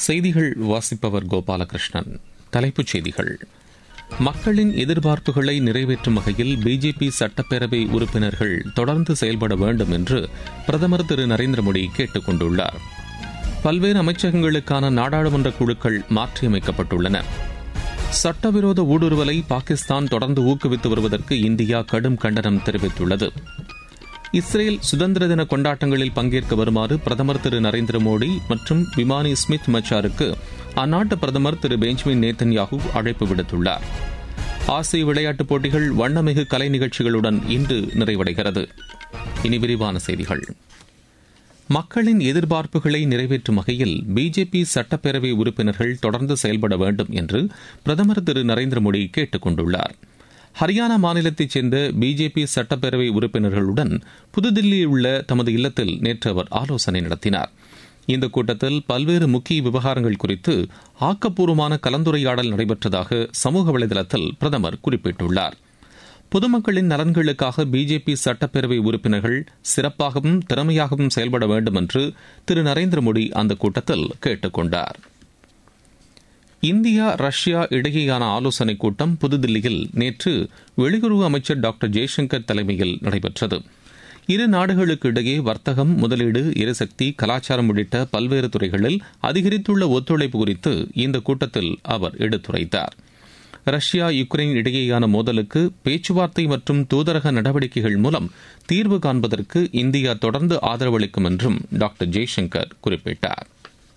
செய்திகள் வாசிப்பவர் கோபாலகிருஷ்ணன் தலைப்புச் செய்திகள் மக்களின் எதிர்பார்ப்புகளை நிறைவேற்றும் வகையில் பிஜேபி சட்டப்பேரவை உறுப்பினர்கள் தொடர்ந்து செயல்பட வேண்டும் என்று பிரதமர் திரு நரேந்திர மோடி கேட்டுக் கொண்டுள்ளார் பல்வேறு அமைச்சகங்களுக்கான நாடாளுமன்ற குழுக்கள் மாற்றியமைக்கப்பட்டுள்ளன சட்டவிரோத ஊடுருவலை பாகிஸ்தான் தொடர்ந்து ஊக்குவித்து வருவதற்கு இந்தியா கடும் கண்டனம் தெரிவித்துள்ளது இஸ்ரேல் சுதந்திர தின கொண்டாட்டங்களில் பங்கேற்க வருமாறு பிரதமர் திரு நரேந்திர மோடி மற்றும் விமானி ஸ்மித் மச்சாருக்கு அந்நாட்டு பிரதமர் திரு பெஞ்சமின் நேத்தன்யாகு அழைப்பு விடுத்துள்ளார் ஆசிய விளையாட்டுப் போட்டிகள் வண்ணமிகு கலை நிகழ்ச்சிகளுடன் இன்று நிறைவடைகிறது இனி விரிவான செய்திகள் மக்களின் எதிர்பார்ப்புகளை நிறைவேற்றும் வகையில் பிஜேபி சட்டப்பேரவை உறுப்பினர்கள் தொடர்ந்து செயல்பட வேண்டும் என்று பிரதமர் திரு நரேந்திர மோடி கேட்டுக் கொண்டுள்ளார் ஹரியானா மாநிலத்தைச் சேர்ந்த பிஜேபி சட்டப்பேரவை உறுப்பினர்களுடன் புதுதில்லியில் உள்ள தமது இல்லத்தில் நேற்று அவர் ஆலோசனை நடத்தினார் இந்த கூட்டத்தில் பல்வேறு முக்கிய விவகாரங்கள் குறித்து ஆக்கப்பூர்வமான கலந்துரையாடல் நடைபெற்றதாக சமூக வலைதளத்தில் பிரதமர் குறிப்பிட்டுள்ளார் பொதுமக்களின் நலன்களுக்காக பிஜேபி சட்டப்பேரவை உறுப்பினர்கள் சிறப்பாகவும் திறமையாகவும் செயல்பட வேண்டும் என்று திரு நரேந்திர மோடி அந்த கூட்டத்தில் கேட்டுக் கொண்டார் இந்தியா ரஷ்யா இடையேயான ஆலோசனைக் கூட்டம் புதுதில்லியில் நேற்று வெளியுறவு அமைச்சர் டாக்டர் ஜெய்சங்கர் தலைமையில் நடைபெற்றது இரு நாடுகளுக்கு இடையே வர்த்தகம் முதலீடு எரிசக்தி கலாச்சாரம் உள்ளிட்ட பல்வேறு துறைகளில் அதிகரித்துள்ள ஒத்துழைப்பு குறித்து இந்த கூட்டத்தில் அவர் எடுத்துரைத்தார் ரஷ்யா யுக்ரைன் இடையேயான மோதலுக்கு பேச்சுவார்த்தை மற்றும் தூதரக நடவடிக்கைகள் மூலம் தீர்வு காண்பதற்கு இந்தியா தொடர்ந்து ஆதரவளிக்கும் என்றும் டாக்டர் ஜெய்சங்கர் குறிப்பிட்டார்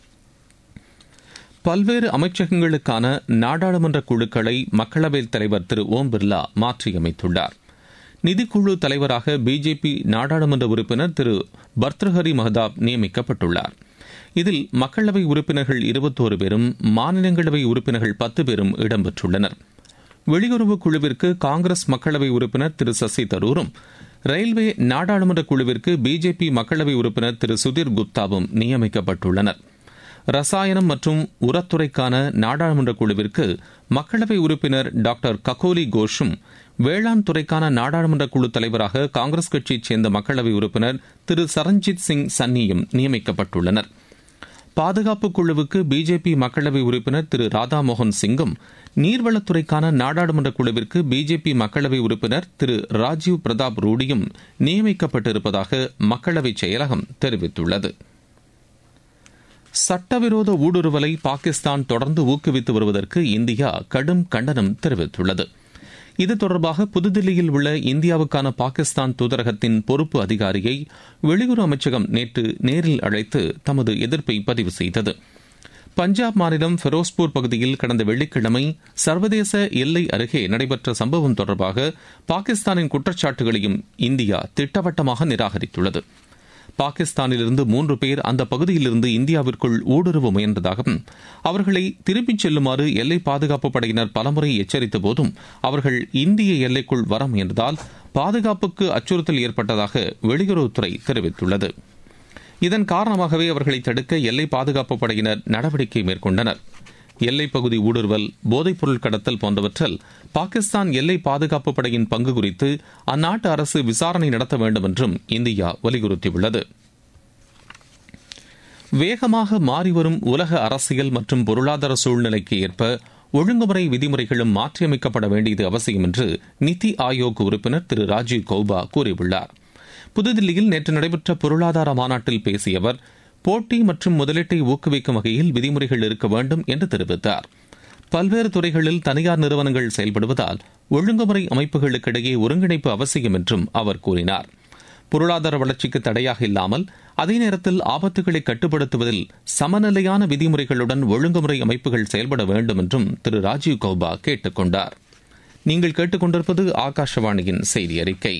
பல்வேறு அமைச்சகங்களுக்கான நாடாளுமன்ற குழுக்களை மக்களவைத் தலைவர் திரு ஓம் பிர்லா மாற்றியமைத்துள்ளார் நிதிக்குழு தலைவராக பிஜேபி நாடாளுமன்ற உறுப்பினர் திரு பர்த்ருஹரி மஹதாப் நியமிக்கப்பட்டுள்ளார் இதில் மக்களவை உறுப்பினர்கள் இருபத்தோரு பேரும் மாநிலங்களவை உறுப்பினர்கள் பத்து பேரும் இடம்பெற்றுள்ளனர் வெளியுறவு குழுவிற்கு காங்கிரஸ் மக்களவை உறுப்பினர் திரு சசி தரூரும் ரயில்வே நாடாளுமன்ற குழுவிற்கு பிஜேபி மக்களவை உறுப்பினர் திரு சுதீர் குப்தாவும் நியமிக்கப்பட்டுள்ளனர் ரசாயனம் மற்றும் உரத்துறைக்கான நாடாளுமன்ற குழுவிற்கு மக்களவை உறுப்பினர் டாக்டர் ககோலி கோஷும் வேளாண் துறைக்கான நாடாளுமன்ற குழு தலைவராக காங்கிரஸ் கட்சியைச் சேர்ந்த மக்களவை உறுப்பினர் திரு சரண்ஜித் சிங் சன்னியும் நியமிக்கப்பட்டுள்ளனர் பாதுகாப்பு குழுவுக்கு பிஜேபி மக்களவை உறுப்பினர் திரு ராதாமோகன் சிங்கும் நீர்வளத்துறைக்கான நாடாளுமன்ற குழுவிற்கு பிஜேபி மக்களவை உறுப்பினர் திரு ராஜீவ் பிரதாப் ரூடியும் நியமிக்கப்பட்டிருப்பதாக மக்களவை செயலகம் தெரிவித்துள்ளது சட்டவிரோத ஊடுருவலை பாகிஸ்தான் தொடர்ந்து ஊக்குவித்து வருவதற்கு இந்தியா கடும் கண்டனம் தெரிவித்துள்ளது இது தொடர்பாக புதுதில்லியில் உள்ள இந்தியாவுக்கான பாகிஸ்தான் தூதரகத்தின் பொறுப்பு அதிகாரியை வெளியுறவு அமைச்சகம் நேற்று நேரில் அழைத்து தமது எதிர்ப்பை பதிவு செய்தது பஞ்சாப் மாநிலம் ஃபெரோஸ்பூர் பகுதியில் கடந்த வெள்ளிக்கிழமை சர்வதேச எல்லை அருகே நடைபெற்ற சம்பவம் தொடர்பாக பாகிஸ்தானின் குற்றச்சாட்டுகளையும் இந்தியா திட்டவட்டமாக நிராகரித்துள்ளது பாகிஸ்தானிலிருந்து மூன்று பேர் அந்த பகுதியிலிருந்து இந்தியாவிற்குள் ஊடுருவ முயன்றதாகவும் அவர்களை திரும்பிச் செல்லுமாறு எல்லை பாதுகாப்பு படையினர் பலமுறை எச்சரித்த போதும் அவர்கள் இந்திய எல்லைக்குள் வர முயன்றதால் பாதுகாப்புக்கு அச்சுறுத்தல் ஏற்பட்டதாக வெளியுறவுத்துறை தெரிவித்துள்ளது இதன் காரணமாகவே அவர்களை தடுக்க எல்லை பாதுகாப்பு படையினர் நடவடிக்கை மேற்கொண்டனர் எல்லைப்பகுதி ஊடுருவல் போதைப்பொருள் கடத்தல் போன்றவற்றில் பாகிஸ்தான் எல்லை பாதுகாப்பு படையின் பங்கு குறித்து அந்நாட்டு அரசு விசாரணை நடத்த வேண்டும் என்றும் இந்தியா வலியுறுத்தியுள்ளது வேகமாக மாறிவரும் உலக அரசியல் மற்றும் பொருளாதார சூழ்நிலைக்கு ஏற்ப ஒழுங்குமுறை விதிமுறைகளும் மாற்றியமைக்கப்பட வேண்டியது அவசியம் என்று நித்தி ஆயோக் உறுப்பினர் திரு ராஜீவ் கௌபா கூறியுள்ளார் புதுதில்லியில் நேற்று நடைபெற்ற பொருளாதார மாநாட்டில் பேசிய அவர் போட்டி மற்றும் முதலீட்டை ஊக்குவிக்கும் வகையில் விதிமுறைகள் இருக்க வேண்டும் என்று தெரிவித்தார் பல்வேறு துறைகளில் தனியார் நிறுவனங்கள் செயல்படுவதால் ஒழுங்குமுறை அமைப்புகளுக்கிடையே ஒருங்கிணைப்பு அவசியம் என்றும் அவர் கூறினார் பொருளாதார வளர்ச்சிக்கு தடையாக இல்லாமல் அதே நேரத்தில் ஆபத்துகளை கட்டுப்படுத்துவதில் சமநிலையான விதிமுறைகளுடன் ஒழுங்குமுறை அமைப்புகள் செயல்பட வேண்டும் என்றும் திரு ராஜீவ் கௌபா கேட்டுக் கொண்டார் நீங்கள் கேட்டுக்கொண்டிருப்பது ஆகாஷவாணியின் செய்தி அறிக்கை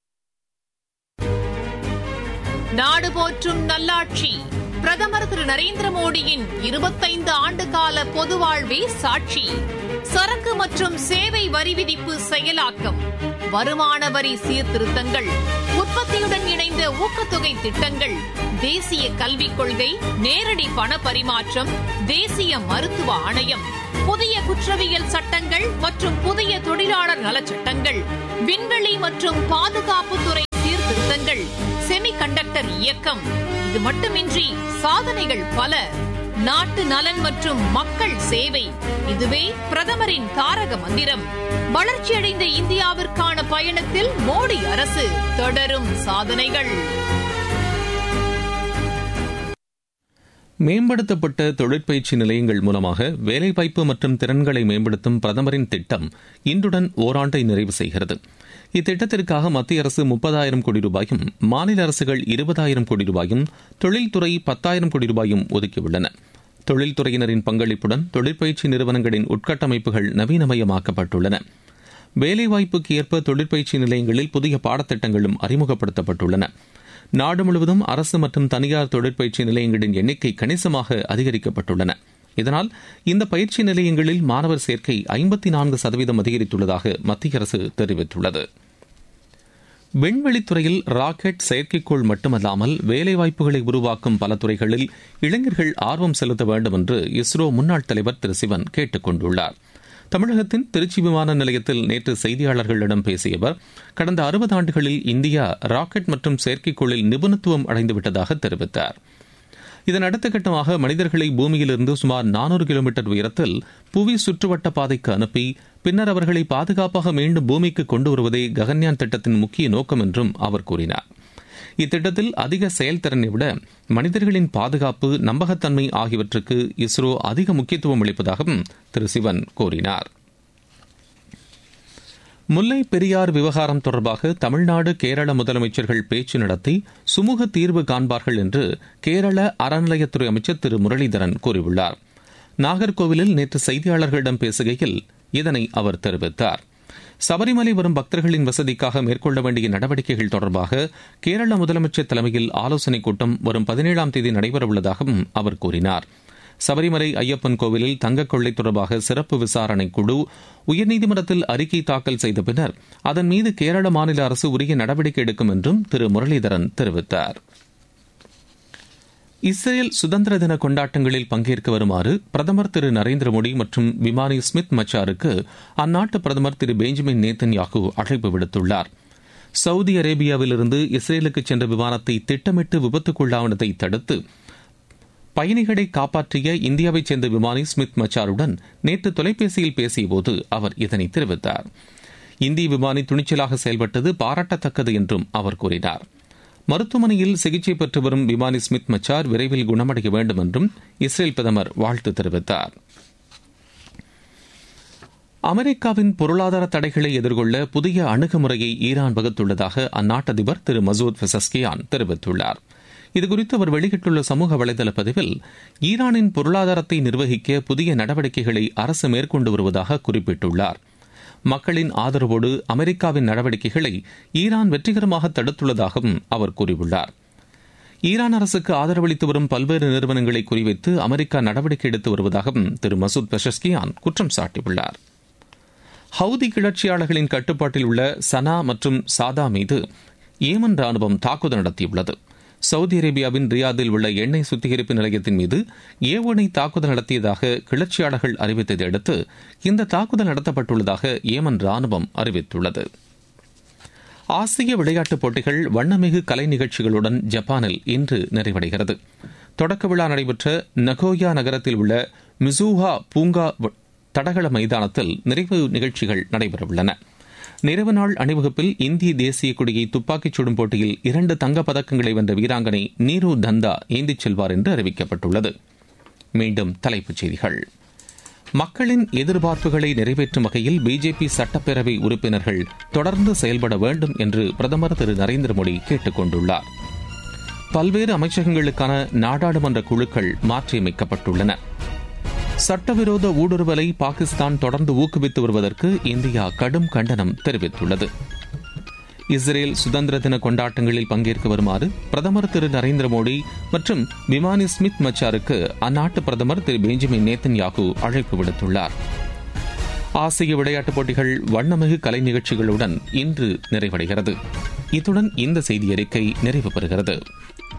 நாடு போற்றும் நல்லாட்சி பிரதமர் திரு நரேந்திர மோடியின் இருபத்தைந்து ஆண்டு கால பொது வாழ்வே சாட்சி சரக்கு மற்றும் சேவை வரி விதிப்பு செயலாக்கம் வருமான வரி சீர்திருத்தங்கள் உற்பத்தியுடன் இணைந்த ஊக்கத்தொகை திட்டங்கள் தேசிய கல்விக் கொள்கை நேரடி பண பரிமாற்றம் தேசிய மருத்துவ ஆணையம் புதிய குற்றவியல் சட்டங்கள் மற்றும் புதிய தொழிலாளர் நலச்சட்டங்கள் விண்வெளி மற்றும் பாதுகாப்புத்துறை சீர்திருத்தங்கள் செமி கண்டக்டர் இயக்கம் இது மட்டுமின்றி சாதனைகள் பல நாட்டு நலன் மற்றும் மக்கள் சேவை இதுவே பிரதமரின் தாரக மந்திரம் வளர்ச்சியடைந்த இந்தியாவிற்கான பயணத்தில் மோடி அரசு தொடரும் சாதனைகள் மேம்படுத்தப்பட்ட தொழிற்பயிற்சி நிலையங்கள் மூலமாக வேலைவாய்ப்பு மற்றும் திறன்களை மேம்படுத்தும் பிரதமரின் திட்டம் இன்றுடன் ஓராண்டை நிறைவு செய்கிறது இத்திட்டத்திற்காக மத்திய அரசு முப்பதாயிரம் கோடி ரூபாயும் மாநில அரசுகள் இருபதாயிரம் கோடி ரூபாயும் தொழில்துறை பத்தாயிரம் கோடி ரூபாயும் ஒதுக்கியுள்ளன தொழில்துறையினரின் பங்களிப்புடன் தொழிற்பயிற்சி நிறுவனங்களின் உட்கட்டமைப்புகள் நவீனமயமாக்கப்பட்டுள்ளன வேலைவாய்ப்புக்கு ஏற்ப தொழிற்பயிற்சி நிலையங்களில் புதிய பாடத்திட்டங்களும் அறிமுகப்படுத்தப்பட்டுள்ளன நாடு முழுவதும் அரசு மற்றும் தனியார் தொழிற்பயிற்சி நிலையங்களின் எண்ணிக்கை கணிசமாக அதிகரிக்கப்பட்டுள்ளன இதனால் இந்த பயிற்சி நிலையங்களில் மாணவர் சேர்க்கை ஐம்பத்தி நான்கு சதவீதம் அதிகரித்துள்ளதாக மத்திய அரசு தெரிவித்துள்ளது விண்வெளித்துறையில் ராக்கெட் செயற்கைக்கோள் மட்டுமல்லாமல் வேலைவாய்ப்புகளை உருவாக்கும் பல துறைகளில் இளைஞர்கள் ஆர்வம் செலுத்த வேண்டும் என்று இஸ்ரோ முன்னாள் தலைவர் திரு சிவன் கேட்டுக் கொண்டுள்ளார் தமிழகத்தின் திருச்சி விமான நிலையத்தில் நேற்று செய்தியாளர்களிடம் பேசிய அவர் கடந்த அறுபது ஆண்டுகளில் இந்தியா ராக்கெட் மற்றும் செயற்கைக்கோளில் நிபுணத்துவம் அடைந்துவிட்டதாக தெரிவித்தார் இதன் அடுத்த கட்டமாக மனிதர்களை பூமியிலிருந்து சுமார் நானூறு கிலோமீட்டர் உயரத்தில் புவி சுற்றுவட்ட பாதைக்கு அனுப்பி பின்னர் அவர்களை பாதுகாப்பாக மீண்டும் பூமிக்கு கொண்டு வருவதே ககன்யான் திட்டத்தின் முக்கிய நோக்கம் என்றும் அவர் கூறினார் இத்திட்டத்தில் அதிக செயல்திறனை விட மனிதர்களின் பாதுகாப்பு நம்பகத்தன்மை ஆகியவற்றுக்கு இஸ்ரோ அதிக முக்கியத்துவம் அளிப்பதாகவும் திரு சிவன் கூறினார் முல்லை பெரியார் விவகாரம் தொடர்பாக தமிழ்நாடு கேரள முதலமைச்சர்கள் பேச்சு நடத்தி சுமூக தீர்வு காண்பார்கள் என்று கேரள அறநிலையத்துறை அமைச்சர் திரு முரளிதரன் கூறியுள்ளார் நாகர்கோவிலில் நேற்று செய்தியாளர்களிடம் பேசுகையில் இதனை அவர் தெரிவித்தார் சபரிமலை வரும் பக்தர்களின் வசதிக்காக மேற்கொள்ள வேண்டிய நடவடிக்கைகள் தொடர்பாக கேரள முதலமைச்சர் தலைமையில் ஆலோசனைக் கூட்டம் வரும் பதினேழாம் தேதி நடைபெறவுள்ளதாகவும் அவர் கூறினார் சபரிமலை ஐயப்பன் கோவிலில் தங்கக் கொள்ளை தொடர்பாக சிறப்பு விசாரணை குழு உயர்நீதிமன்றத்தில் அறிக்கை தாக்கல் செய்த பின்னர் அதன் மீது கேரள மாநில அரசு உரிய நடவடிக்கை எடுக்கும் என்றும் திரு முரளிதரன் தெரிவித்தார் இஸ்ரேல் சுதந்திர தின கொண்டாட்டங்களில் பங்கேற்க வருமாறு பிரதமர் திரு நரேந்திர மோடி மற்றும் விமானி ஸ்மித் மச்சாருக்கு அந்நாட்டு பிரதமர் திரு பெஞ்சமின் நேத்தன் யாகு அழைப்பு விடுத்துள்ளார் சவுதி அரேபியாவிலிருந்து இஸ்ரேலுக்கு சென்ற விமானத்தை திட்டமிட்டு விபத்துக்குள்ளானதை தடுத்து பயணிகளை காப்பாற்றிய இந்தியாவைச் சேர்ந்த விமானி ஸ்மித் மச்சாருடன் நேற்று தொலைபேசியில் பேசியபோது அவர் இதனை தெரிவித்தார் இந்திய விமானி துணிச்சலாக செயல்பட்டது பாராட்டத்தக்கது என்றும் அவர் கூறினார் மருத்துவமனையில் சிகிச்சை பெற்று வரும் விமானி ஸ்மித் மச்சார் விரைவில் குணமடைய வேண்டும் என்றும் இஸ்ரேல் பிரதமர் வாழ்த்து தெரிவித்தார் அமெரிக்காவின் பொருளாதார தடைகளை எதிர்கொள்ள புதிய அணுகுமுறையை ஈரான் வகுத்துள்ளதாக அந்நாட்டு அதிபர் திரு மசூத் பெசஸ்கியான் தெரிவித்துள்ளார் இதுகுறித்து அவர் வெளியிட்டுள்ள சமூக வலைதள பதிவில் ஈரானின் பொருளாதாரத்தை நிர்வகிக்க புதிய நடவடிக்கைகளை அரசு மேற்கொண்டு வருவதாக குறிப்பிட்டுள்ளார் மக்களின் ஆதரவோடு அமெரிக்காவின் நடவடிக்கைகளை ஈரான் வெற்றிகரமாக தடுத்துள்ளதாகவும் அவர் கூறியுள்ளார் ஈரான் அரசுக்கு ஆதரவளித்து வரும் பல்வேறு நிறுவனங்களை குறிவைத்து அமெரிக்கா நடவடிக்கை எடுத்து வருவதாகவும் திரு மசூத் பெஷஸ்கியான் குற்றம் சாட்டியுள்ளார் ஹவுதி கிளர்ச்சியாளர்களின் கட்டுப்பாட்டில் உள்ள சனா மற்றும் சாதா மீது ஏமன் ராணுவம் தாக்குதல் நடத்தியுள்ளது சவுதி அரேபியாவின் ரியாதில் உள்ள எண்ணெய் சுத்திகரிப்பு நிலையத்தின் மீது ஏவனை தாக்குதல் நடத்தியதாக கிளர்ச்சியாளர்கள் அறிவித்ததை அடுத்து இந்த தாக்குதல் நடத்தப்பட்டுள்ளதாக ஏமன் ராணுவம் அறிவித்துள்ளது ஆசிய விளையாட்டுப் போட்டிகள் வண்ணமிகு கலை நிகழ்ச்சிகளுடன் ஜப்பானில் இன்று நிறைவடைகிறது தொடக்க விழா நடைபெற்ற நகோயா நகரத்தில் உள்ள மிசூஹா பூங்கா தடகள மைதானத்தில் நிறைவு நிகழ்ச்சிகள் நடைபெறவுள்ளன நிறைவு நாள் அணிவகுப்பில் இந்திய தேசிய கொடியை துப்பாக்கிச் சுடும் போட்டியில் இரண்டு தங்கப் பதக்கங்களை வென்ற வீராங்கனை நீரு தந்தா ஏந்திச் செல்வார் என்று அறிவிக்கப்பட்டுள்ளது மீண்டும் தலைப்புச் செய்திகள் மக்களின் எதிர்பார்ப்புகளை நிறைவேற்றும் வகையில் பிஜேபி சட்டப்பேரவை உறுப்பினர்கள் தொடர்ந்து செயல்பட வேண்டும் என்று பிரதமர் திரு நரேந்திர மோடி கேட்டுக் கொண்டுள்ளார் பல்வேறு அமைச்சகங்களுக்கான நாடாளுமன்ற குழுக்கள் மாற்றியமைக்கப்பட்டுள்ளன சட்டவிரோத ஊடுருவலை பாகிஸ்தான் தொடர்ந்து ஊக்குவித்து வருவதற்கு இந்தியா கடும் கண்டனம் தெரிவித்துள்ளது இஸ்ரேல் சுதந்திர தின கொண்டாட்டங்களில் பங்கேற்க வருமாறு பிரதமர் திரு நரேந்திர மோடி மற்றும் விமானி ஸ்மித் மச்சாருக்கு அந்நாட்டு பிரதமர் திரு பெஞ்சமின் நேத்தன் யாகு அழைப்பு விடுத்துள்ளார் ஆசிய விளையாட்டுப் போட்டிகள் வண்ணமிகு கலை நிகழ்ச்சிகளுடன் இன்று நிறைவடைகிறது இத்துடன் இந்த செய்தி அறிக்கை நிறைவு பெறுகிறது